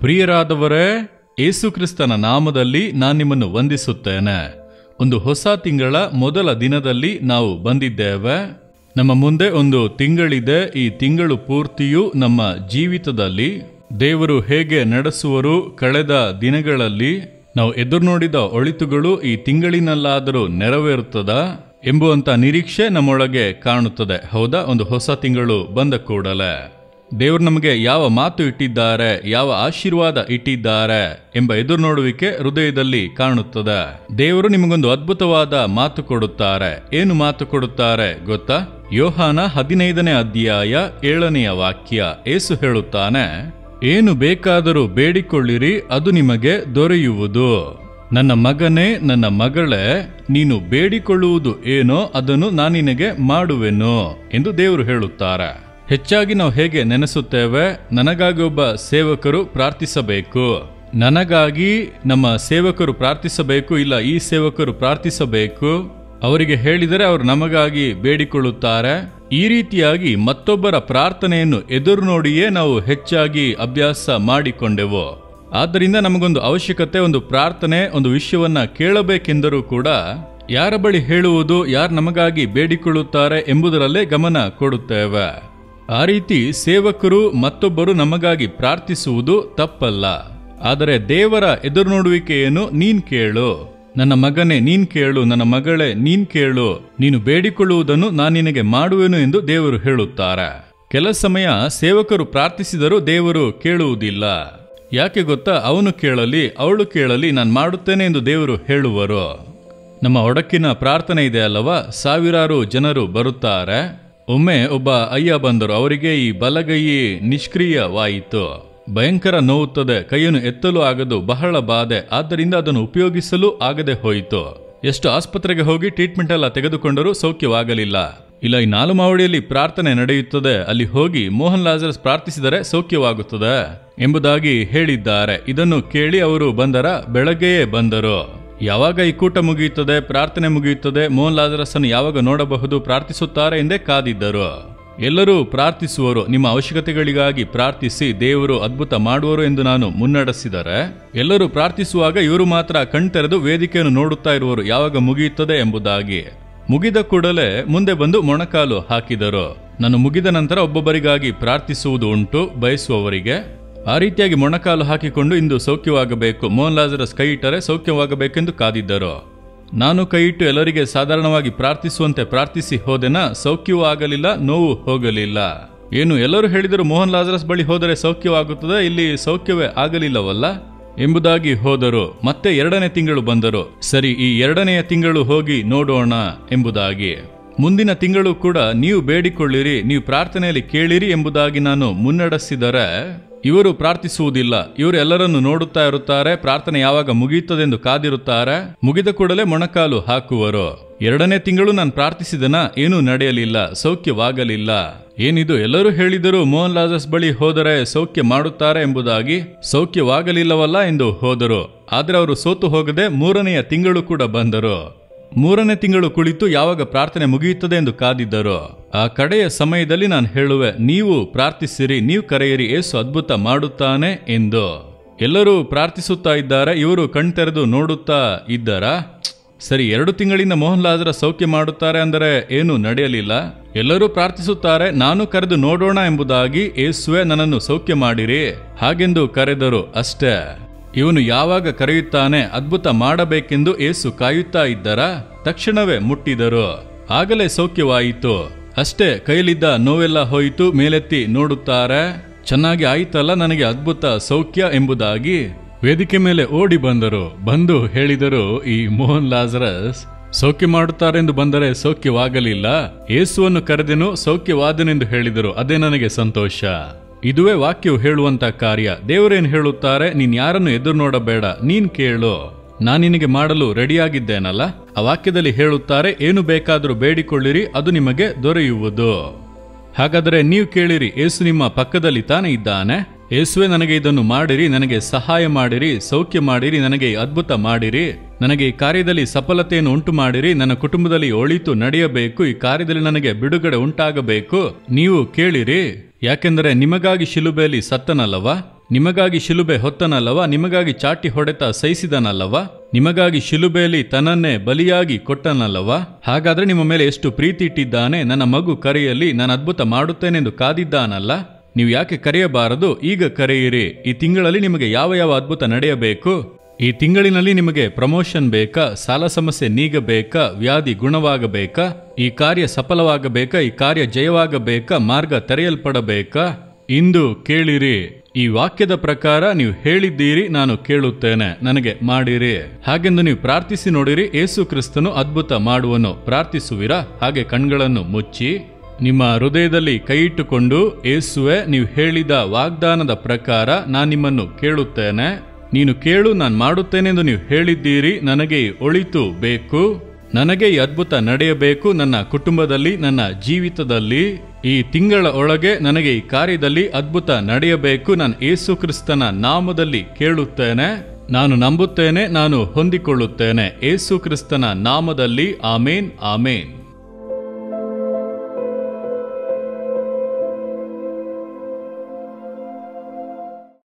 ಪ್ರಿಯರಾದವರೇ ಯೇಸುಕ್ರಿಸ್ತನ ನಾಮದಲ್ಲಿ ನಾನು ನಿಮ್ಮನ್ನು ವಂದಿಸುತ್ತೇನೆ ಒಂದು ಹೊಸ ತಿಂಗಳ ಮೊದಲ ದಿನದಲ್ಲಿ ನಾವು ಬಂದಿದ್ದೇವೆ ನಮ್ಮ ಮುಂದೆ ಒಂದು ತಿಂಗಳಿದೆ ಈ ತಿಂಗಳು ಪೂರ್ತಿಯೂ ನಮ್ಮ ಜೀವಿತದಲ್ಲಿ ದೇವರು ಹೇಗೆ ನಡೆಸುವರು ಕಳೆದ ದಿನಗಳಲ್ಲಿ ನಾವು ಎದುರು ನೋಡಿದ ಒಳಿತುಗಳು ಈ ತಿಂಗಳಿನಲ್ಲಾದರೂ ನೆರವೇರುತ್ತದಾ ಎಂಬುವಂತ ನಿರೀಕ್ಷೆ ನಮ್ಮೊಳಗೆ ಕಾಣುತ್ತದೆ ಹೌದಾ ಒಂದು ಹೊಸ ತಿಂಗಳು ಬಂದ ಕೂಡಲೇ ದೇವರು ನಮಗೆ ಯಾವ ಮಾತು ಇಟ್ಟಿದ್ದಾರೆ ಯಾವ ಆಶೀರ್ವಾದ ಇಟ್ಟಿದ್ದಾರೆ ಎಂಬ ಎದುರು ನೋಡುವಿಕೆ ಹೃದಯದಲ್ಲಿ ಕಾಣುತ್ತದೆ ದೇವರು ನಿಮಗೊಂದು ಅದ್ಭುತವಾದ ಮಾತು ಕೊಡುತ್ತಾರೆ ಏನು ಮಾತು ಕೊಡುತ್ತಾರೆ ಗೊತ್ತಾ ಯೋಹಾನ ಹದಿನೈದನೇ ಅಧ್ಯಾಯ ಏಳನೆಯ ವಾಕ್ಯ ಏಸು ಹೇಳುತ್ತಾನೆ ಏನು ಬೇಕಾದರೂ ಬೇಡಿಕೊಳ್ಳಿರಿ ಅದು ನಿಮಗೆ ದೊರೆಯುವುದು ನನ್ನ ಮಗನೇ ನನ್ನ ಮಗಳೇ ನೀನು ಬೇಡಿಕೊಳ್ಳುವುದು ಏನೋ ಅದನ್ನು ನಾನು ನಿನಗೆ ಮಾಡುವೆನು ಎಂದು ದೇವರು ಹೇಳುತ್ತಾರೆ ಹೆಚ್ಚಾಗಿ ನಾವು ಹೇಗೆ ನೆನೆಸುತ್ತೇವೆ ನನಗಾಗಿ ಒಬ್ಬ ಸೇವಕರು ಪ್ರಾರ್ಥಿಸಬೇಕು ನನಗಾಗಿ ನಮ್ಮ ಸೇವಕರು ಪ್ರಾರ್ಥಿಸಬೇಕು ಇಲ್ಲ ಈ ಸೇವಕರು ಪ್ರಾರ್ಥಿಸಬೇಕು ಅವರಿಗೆ ಹೇಳಿದರೆ ಅವರು ನಮಗಾಗಿ ಬೇಡಿಕೊಳ್ಳುತ್ತಾರೆ ಈ ರೀತಿಯಾಗಿ ಮತ್ತೊಬ್ಬರ ಪ್ರಾರ್ಥನೆಯನ್ನು ಎದುರು ನೋಡಿಯೇ ನಾವು ಹೆಚ್ಚಾಗಿ ಅಭ್ಯಾಸ ಮಾಡಿಕೊಂಡೆವು ಆದ್ದರಿಂದ ನಮಗೊಂದು ಅವಶ್ಯಕತೆ ಒಂದು ಪ್ರಾರ್ಥನೆ ಒಂದು ವಿಷಯವನ್ನ ಕೇಳಬೇಕೆಂದರೂ ಕೂಡ ಯಾರ ಬಳಿ ಹೇಳುವುದು ಯಾರು ನಮಗಾಗಿ ಬೇಡಿಕೊಳ್ಳುತ್ತಾರೆ ಎಂಬುದರಲ್ಲೇ ಗಮನ ಕೊಡುತ್ತೇವೆ ಆ ರೀತಿ ಸೇವಕರು ಮತ್ತೊಬ್ಬರು ನಮಗಾಗಿ ಪ್ರಾರ್ಥಿಸುವುದು ತಪ್ಪಲ್ಲ ಆದರೆ ದೇವರ ಎದುರು ನೋಡುವಿಕೆಯನ್ನು ನೀನ್ ಕೇಳು ನನ್ನ ಮಗನೇ ನೀನ್ ಕೇಳು ನನ್ನ ಮಗಳೇ ನೀನ್ ಕೇಳು ನೀನು ಬೇಡಿಕೊಳ್ಳುವುದನ್ನು ನಾನು ನಿನಗೆ ಮಾಡುವೆನು ಎಂದು ದೇವರು ಹೇಳುತ್ತಾರೆ ಕೆಲ ಸಮಯ ಸೇವಕರು ಪ್ರಾರ್ಥಿಸಿದರೂ ದೇವರು ಕೇಳುವುದಿಲ್ಲ ಯಾಕೆ ಗೊತ್ತಾ ಅವನು ಕೇಳಲಿ ಅವಳು ಕೇಳಲಿ ನಾನು ಮಾಡುತ್ತೇನೆ ಎಂದು ದೇವರು ಹೇಳುವರು ನಮ್ಮ ಒಡಕಿನ ಪ್ರಾರ್ಥನೆ ಇದೆ ಅಲ್ಲವಾ ಸಾವಿರಾರು ಜನರು ಬರುತ್ತಾರೆ ಒಮ್ಮೆ ಒಬ್ಬ ಅಯ್ಯ ಬಂದರು ಅವರಿಗೆ ಈ ಬಲಗೈ ನಿಷ್ಕ್ರಿಯವಾಯಿತು ಭಯಂಕರ ನೋವುತ್ತದೆ ಕೈಯನ್ನು ಎತ್ತಲು ಆಗದು ಬಹಳ ಬಾಧೆ ಆದ್ದರಿಂದ ಅದನ್ನು ಉಪಯೋಗಿಸಲು ಆಗದೆ ಹೋಯಿತು ಎಷ್ಟು ಆಸ್ಪತ್ರೆಗೆ ಹೋಗಿ ಟ್ರೀಟ್ಮೆಂಟ್ ಎಲ್ಲ ತೆಗೆದುಕೊಂಡರೂ ಸೌಖ್ಯವಾಗಲಿಲ್ಲ ಇಲ್ಲ ಈ ನಾಲುಮಾವಡಿಯಲ್ಲಿ ಪ್ರಾರ್ಥನೆ ನಡೆಯುತ್ತದೆ ಅಲ್ಲಿ ಹೋಗಿ ಮೋಹನ್ ಲಾಜರಸ್ ಪ್ರಾರ್ಥಿಸಿದರೆ ಸೌಖ್ಯವಾಗುತ್ತದೆ ಎಂಬುದಾಗಿ ಹೇಳಿದ್ದಾರೆ ಇದನ್ನು ಕೇಳಿ ಅವರು ಬಂದರ ಬೆಳಗ್ಗೆಯೇ ಬಂದರು ಯಾವಾಗ ಈ ಕೂಟ ಮುಗಿಯುತ್ತದೆ ಪ್ರಾರ್ಥನೆ ಮುಗಿಯುತ್ತದೆ ಮೋಹನ್ ಲಾಜರಸನ್ನು ಯಾವಾಗ ನೋಡಬಹುದು ಪ್ರಾರ್ಥಿಸುತ್ತಾರೆ ಎಂದೇ ಕಾದಿದ್ದರು ಎಲ್ಲರೂ ಪ್ರಾರ್ಥಿಸುವರು ನಿಮ್ಮ ಅವಶ್ಯಕತೆಗಳಿಗಾಗಿ ಪ್ರಾರ್ಥಿಸಿ ದೇವರು ಅದ್ಭುತ ಮಾಡುವರು ಎಂದು ನಾನು ಮುನ್ನಡೆಸಿದರೆ ಎಲ್ಲರೂ ಪ್ರಾರ್ಥಿಸುವಾಗ ಇವರು ಮಾತ್ರ ಕಣ್ತೆರೆದು ವೇದಿಕೆಯನ್ನು ನೋಡುತ್ತಾ ಇರುವರು ಯಾವಾಗ ಮುಗಿಯುತ್ತದೆ ಎಂಬುದಾಗಿ ಮುಗಿದ ಕೂಡಲೇ ಮುಂದೆ ಬಂದು ಮೊಣಕಾಲು ಹಾಕಿದರು ನಾನು ಮುಗಿದ ನಂತರ ಒಬ್ಬೊಬ್ಬರಿಗಾಗಿ ಪ್ರಾರ್ಥಿಸುವುದು ಉಂಟು ಬಯಸುವವರಿಗೆ ಆ ರೀತಿಯಾಗಿ ಮೊಣಕಾಲು ಹಾಕಿಕೊಂಡು ಇಂದು ಸೌಖ್ಯವಾಗಬೇಕು ಮೋಹನ್ ಲಾಜರಸ್ ಕೈ ಇಟ್ಟರೆ ಸೌಖ್ಯವಾಗಬೇಕೆಂದು ಕಾದಿದ್ದರು ನಾನು ಕೈ ಇಟ್ಟು ಎಲ್ಲರಿಗೆ ಸಾಧಾರಣವಾಗಿ ಪ್ರಾರ್ಥಿಸುವಂತೆ ಪ್ರಾರ್ಥಿಸಿ ಹೋದೆನ ಸೌಖ್ಯವೂ ಆಗಲಿಲ್ಲ ನೋವು ಹೋಗಲಿಲ್ಲ ಏನು ಎಲ್ಲರೂ ಹೇಳಿದರು ಮೋಹನ್ ಲಾಜರಸ್ ಬಳಿ ಹೋದರೆ ಸೌಖ್ಯವಾಗುತ್ತದೆ ಇಲ್ಲಿ ಸೌಖ್ಯವೇ ಆಗಲಿಲ್ಲವಲ್ಲ ಎಂಬುದಾಗಿ ಹೋದರು ಮತ್ತೆ ಎರಡನೇ ತಿಂಗಳು ಬಂದರು ಸರಿ ಈ ಎರಡನೆಯ ತಿಂಗಳು ಹೋಗಿ ನೋಡೋಣ ಎಂಬುದಾಗಿ ಮುಂದಿನ ತಿಂಗಳು ಕೂಡ ನೀವು ಬೇಡಿಕೊಳ್ಳಿರಿ ನೀವು ಪ್ರಾರ್ಥನೆಯಲ್ಲಿ ಕೇಳಿರಿ ಎಂಬುದಾಗಿ ನಾನು ಮುನ್ನಡೆಸಿದರೆ ಇವರು ಪ್ರಾರ್ಥಿಸುವುದಿಲ್ಲ ಇವರು ಎಲ್ಲರನ್ನು ನೋಡುತ್ತಾ ಇರುತ್ತಾರೆ ಪ್ರಾರ್ಥನೆ ಯಾವಾಗ ಮುಗಿಯುತ್ತದೆಂದು ಕಾದಿರುತ್ತಾರೆ ಮುಗಿದ ಕೂಡಲೇ ಮೊಣಕಾಲು ಹಾಕುವರು ಎರಡನೇ ತಿಂಗಳು ನಾನು ಪ್ರಾರ್ಥಿಸಿದನ ಏನೂ ನಡೆಯಲಿಲ್ಲ ಸೌಖ್ಯವಾಗಲಿಲ್ಲ ಏನಿದು ಎಲ್ಲರೂ ಹೇಳಿದರು ಮೋಹನ್ ಲಾಜಸ್ ಬಳಿ ಹೋದರೆ ಸೌಖ್ಯ ಮಾಡುತ್ತಾರೆ ಎಂಬುದಾಗಿ ಸೌಖ್ಯವಾಗಲಿಲ್ಲವಲ್ಲ ಎಂದು ಹೋದರು ಆದರೆ ಅವರು ಸೋತು ಹೋಗದೆ ಮೂರನೆಯ ತಿಂಗಳು ಕೂಡ ಬಂದರು ಮೂರನೇ ತಿಂಗಳು ಕುಳಿತು ಯಾವಾಗ ಪ್ರಾರ್ಥನೆ ಮುಗಿಯುತ್ತದೆ ಎಂದು ಕಾದಿದ್ದರು ಆ ಕಡೆಯ ಸಮಯದಲ್ಲಿ ನಾನು ಹೇಳುವೆ ನೀವು ಪ್ರಾರ್ಥಿಸಿರಿ ನೀವು ಕರೆಯಿರಿ ಏಸು ಅದ್ಭುತ ಮಾಡುತ್ತಾನೆ ಎಂದು ಎಲ್ಲರೂ ಪ್ರಾರ್ಥಿಸುತ್ತಾ ಇದ್ದಾರೆ ಇವರು ಕಣ್ತೆರೆದು ನೋಡುತ್ತಾ ಇದ್ದಾರಾ ಸರಿ ಎರಡು ತಿಂಗಳಿಂದ ಮೋಹನ್ ಲಾಜರ ಸೌಖ್ಯ ಮಾಡುತ್ತಾರೆ ಅಂದರೆ ಏನು ನಡೆಯಲಿಲ್ಲ ಎಲ್ಲರೂ ಪ್ರಾರ್ಥಿಸುತ್ತಾರೆ ನಾನು ಕರೆದು ನೋಡೋಣ ಎಂಬುದಾಗಿ ಏಸುವೆ ನನ್ನನ್ನು ಸೌಖ್ಯ ಮಾಡಿರಿ ಹಾಗೆಂದು ಕರೆದರು ಅಷ್ಟೇ ಇವನು ಯಾವಾಗ ಕರೆಯುತ್ತಾನೆ ಅದ್ಭುತ ಮಾಡಬೇಕೆಂದು ಏಸು ಕಾಯುತ್ತಾ ಇದ್ದರ ತಕ್ಷಣವೇ ಮುಟ್ಟಿದರು ಆಗಲೇ ಸೌಖ್ಯವಾಯಿತು ಅಷ್ಟೇ ಕೈಲಿದ್ದ ನೋವೆಲ್ಲ ಹೋಯಿತು ಮೇಲೆತ್ತಿ ನೋಡುತ್ತಾರೆ ಚೆನ್ನಾಗಿ ಆಯ್ತಲ್ಲ ನನಗೆ ಅದ್ಭುತ ಸೌಖ್ಯ ಎಂಬುದಾಗಿ ವೇದಿಕೆ ಮೇಲೆ ಓಡಿ ಬಂದರು ಬಂದು ಹೇಳಿದರು ಈ ಮೋಹನ್ ಲಾಜರಸ್ ಸೌಖ್ಯ ಮಾಡುತ್ತಾರೆಂದು ಬಂದರೆ ಸೌಖ್ಯವಾಗಲಿಲ್ಲ ಏಸುವನ್ನು ಕರೆದೆನು ಸೌಖ್ಯವಾದನೆಂದು ಹೇಳಿದರು ಅದೇ ನನಗೆ ಸಂತೋಷ ಇದುವೇ ವಾಕ್ಯವು ಹೇಳುವಂತ ಕಾರ್ಯ ದೇವರೇನು ಹೇಳುತ್ತಾರೆ ನೀನ್ ಯಾರನ್ನು ಎದುರು ನೋಡಬೇಡ ನೀನ್ ಕೇಳು ನಾನು ನಿನಗೆ ಮಾಡಲು ರೆಡಿಯಾಗಿದ್ದೇನಲ್ಲ ಆ ವಾಕ್ಯದಲ್ಲಿ ಹೇಳುತ್ತಾರೆ ಏನು ಬೇಕಾದರೂ ಬೇಡಿಕೊಳ್ಳಿರಿ ಅದು ನಿಮಗೆ ದೊರೆಯುವುದು ಹಾಗಾದರೆ ನೀವು ಕೇಳಿರಿ ಏಸು ನಿಮ್ಮ ಪಕ್ಕದಲ್ಲಿ ತಾನೇ ಇದ್ದಾನೆ ಏಸುವೆ ನನಗೆ ಇದನ್ನು ಮಾಡಿರಿ ನನಗೆ ಸಹಾಯ ಮಾಡಿರಿ ಸೌಖ್ಯ ಮಾಡಿರಿ ನನಗೆ ಈ ಅದ್ಭುತ ಮಾಡಿರಿ ನನಗೆ ಈ ಕಾರ್ಯದಲ್ಲಿ ಸಫಲತೆಯನ್ನು ಉಂಟು ಮಾಡಿರಿ ನನ್ನ ಕುಟುಂಬದಲ್ಲಿ ಒಳಿತು ನಡೆಯಬೇಕು ಈ ಕಾರ್ಯದಲ್ಲಿ ನನಗೆ ಬಿಡುಗಡೆ ಉಂಟಾಗಬೇಕು ನೀವು ಕೇಳಿರಿ ಯಾಕೆಂದರೆ ನಿಮಗಾಗಿ ಶಿಲುಬೆಯಲ್ಲಿ ಸತ್ತನಲ್ಲವಾ ನಿಮಗಾಗಿ ಶಿಲುಬೆ ಹೊತ್ತನಲ್ಲವ ನಿಮಗಾಗಿ ಚಾಟಿ ಹೊಡೆತ ಸಹಿಸಿದನಲ್ಲವ ನಿಮಗಾಗಿ ಶಿಲುಬೆಯಲ್ಲಿ ತನ್ನನ್ನೇ ಬಲಿಯಾಗಿ ಕೊಟ್ಟನಲ್ಲವ ಹಾಗಾದ್ರೆ ನಿಮ್ಮ ಮೇಲೆ ಎಷ್ಟು ಪ್ರೀತಿ ಇಟ್ಟಿದ್ದಾನೆ ನನ್ನ ಮಗು ಕರೆಯಲ್ಲಿ ನಾನು ಅದ್ಭುತ ಮಾಡುತ್ತೇನೆಂದು ಕಾದಿದ್ದಾನಲ್ಲ ನೀವು ಯಾಕೆ ಕರೆಯಬಾರದು ಈಗ ಕರೆಯಿರಿ ಈ ತಿಂಗಳಲ್ಲಿ ನಿಮಗೆ ಯಾವ ಯಾವ ಅದ್ಭುತ ನಡೆಯಬೇಕು ಈ ತಿಂಗಳಿನಲ್ಲಿ ನಿಮಗೆ ಪ್ರಮೋಷನ್ ಬೇಕಾ ಸಾಲ ಸಮಸ್ಯೆ ನೀಗಬೇಕಾ ವ್ಯಾಧಿ ಗುಣವಾಗಬೇಕಾ ಈ ಕಾರ್ಯ ಸಫಲವಾಗಬೇಕಾ ಈ ಕಾರ್ಯ ಜಯವಾಗಬೇಕಾ ಮಾರ್ಗ ತೆರೆಯಲ್ಪಡಬೇಕಾ ಇಂದು ಕೇಳಿರಿ ಈ ವಾಕ್ಯದ ಪ್ರಕಾರ ನೀವು ಹೇಳಿದ್ದೀರಿ ನಾನು ಕೇಳುತ್ತೇನೆ ನನಗೆ ಮಾಡಿರಿ ಹಾಗೆಂದು ನೀವು ಪ್ರಾರ್ಥಿಸಿ ನೋಡಿರಿ ಏಸು ಕ್ರಿಸ್ತನು ಅದ್ಭುತ ಮಾಡುವನು ಪ್ರಾರ್ಥಿಸುವಿರಾ ಹಾಗೆ ಕಣ್ಗಳನ್ನು ಮುಚ್ಚಿ ನಿಮ್ಮ ಹೃದಯದಲ್ಲಿ ಕೈಯಿಟ್ಟುಕೊಂಡು ಏಸುವೆ ನೀವು ಹೇಳಿದ ವಾಗ್ದಾನದ ಪ್ರಕಾರ ನಾನು ನಿಮ್ಮನ್ನು ಕೇಳುತ್ತೇನೆ ನೀನು ಕೇಳು ನಾನು ಮಾಡುತ್ತೇನೆಂದು ನೀವು ಹೇಳಿದ್ದೀರಿ ನನಗೆ ಈ ಒಳಿತು ಬೇಕು ನನಗೆ ಈ ಅದ್ಭುತ ನಡೆಯಬೇಕು ನನ್ನ ಕುಟುಂಬದಲ್ಲಿ ನನ್ನ ಜೀವಿತದಲ್ಲಿ ಈ ತಿಂಗಳ ಒಳಗೆ ನನಗೆ ಈ ಕಾರ್ಯದಲ್ಲಿ ಅದ್ಭುತ ನಡೆಯಬೇಕು ನಾನು ಏಸು ಕ್ರಿಸ್ತನ ನಾಮದಲ್ಲಿ ಕೇಳುತ್ತೇನೆ ನಾನು ನಂಬುತ್ತೇನೆ ನಾನು ಹೊಂದಿಕೊಳ್ಳುತ್ತೇನೆ ಏಸು ಕ್ರಿಸ್ತನ ನಾಮದಲ್ಲಿ ಆಮೇನ್ ಆಮೇನ್